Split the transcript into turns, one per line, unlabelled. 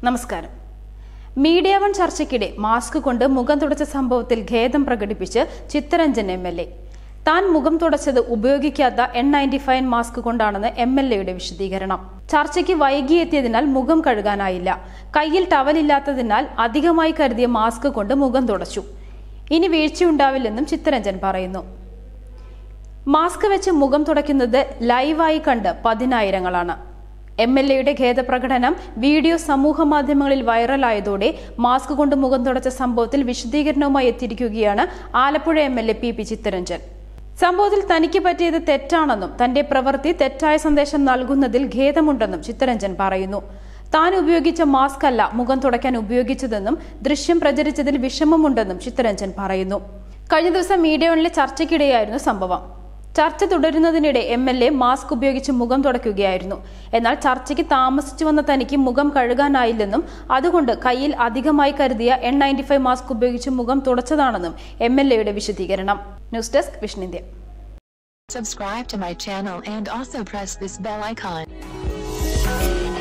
നമസ്കാരം media one ചർച്ചയ്ക്കിടെ mask കൊണ്ട് മുഖം തുടച്ച സംഭവത്തിൽ ഖേദം പ്രകടിപ്പിച്ച് ചിത്തരഞ്ജൻ എം എൽ എ താൻ മുഖം തുടച്ചത് ഉപയോഗിക്കാത്ത എൻ നയൻറ്റി ഫൈവ് മാസ്ക് കൊണ്ടാണെന്ന് എം എൽ എയുടെ വിശദീകരണം ചർച്ചയ്ക്ക് വൈകിയെത്തിയതിനാൽ മുഖം കഴുകാനായില്ല കയ്യിൽ ടവലില്ലാത്തതിനാൽ അധികമായി കരുതിയ മാസ്ക് കൊണ്ട് മുഖം തുടച്ചു ഇനി വീഴ്ചയുണ്ടാവില്ലെന്നും ചിത്തരഞ്ജൻ പറയുന്നു മാസ്ക് വെച്ച് മുഖം തുടയ്ക്കുന്നത് ലൈവായി കണ്ട് പതിനായിരങ്ങളാണ് എം എൽ എയുടെ ഖേദപ്രകടനം വീഡിയോ സമൂഹ മാധ്യമങ്ങളിൽ വൈറലായതോടെ മാസ്ക് കൊണ്ട് മുഖം തുടച്ച സംഭവത്തിൽ വിശദീകരണവുമായി എത്തിയിരിക്കുകയാണ് Alappuzha M L A P P Chitharanjan സംഭവത്തിൽ തനിക്ക് പറ്റിയത് തെറ്റാണെന്നും തന്റെ പ്രവൃത്തി തെറ്റായ സന്ദേശം നൽകുന്നതിൽ ഖേദമുണ്ടെന്നും ചിത്തരഞ്ജൻ പറയുന്നു താൻ ഉപയോഗിച്ച മാസ്ക് അല്ല മുഖം തുടയ്ക്കാൻ ഉപയോഗിച്ചതെന്നും ദൃശ്യം പ്രചരിച്ചതിൽ വിഷമമുണ്ടെന്നും ചിത്തരഞ്ജൻ പറയുന്നു കഴിഞ്ഞ ദിവസം മീഡിയ വണിലെ ചർച്ചയ്ക്കിടെയായിരുന്നു സംഭവം ചർച്ച തുടരുന്നതിനിടെ എം എൽ എ മാസ്ക് ഉപയോഗിച്ച് മുഖം തുടയ്ക്കുകയായിരുന്നു എന്നാൽ ചർച്ചയ്ക്ക് താമസിച്ചു വന്ന തനിക്ക് മുഖം കഴുകാനായില്ലെന്നും അതുകൊണ്ട് കയ്യിൽ അധികമായി കരുതിയ എൻ നയൻറ്റി ഫൈവ് മാസ്ക് ഉപയോഗിച്ച് മുഖം തുടച്ചതാണെന്നും എം എൽ എയുടെ വിശദീകരണം news desk Vishnu India
Subscribe to my channel and also press this bell icon.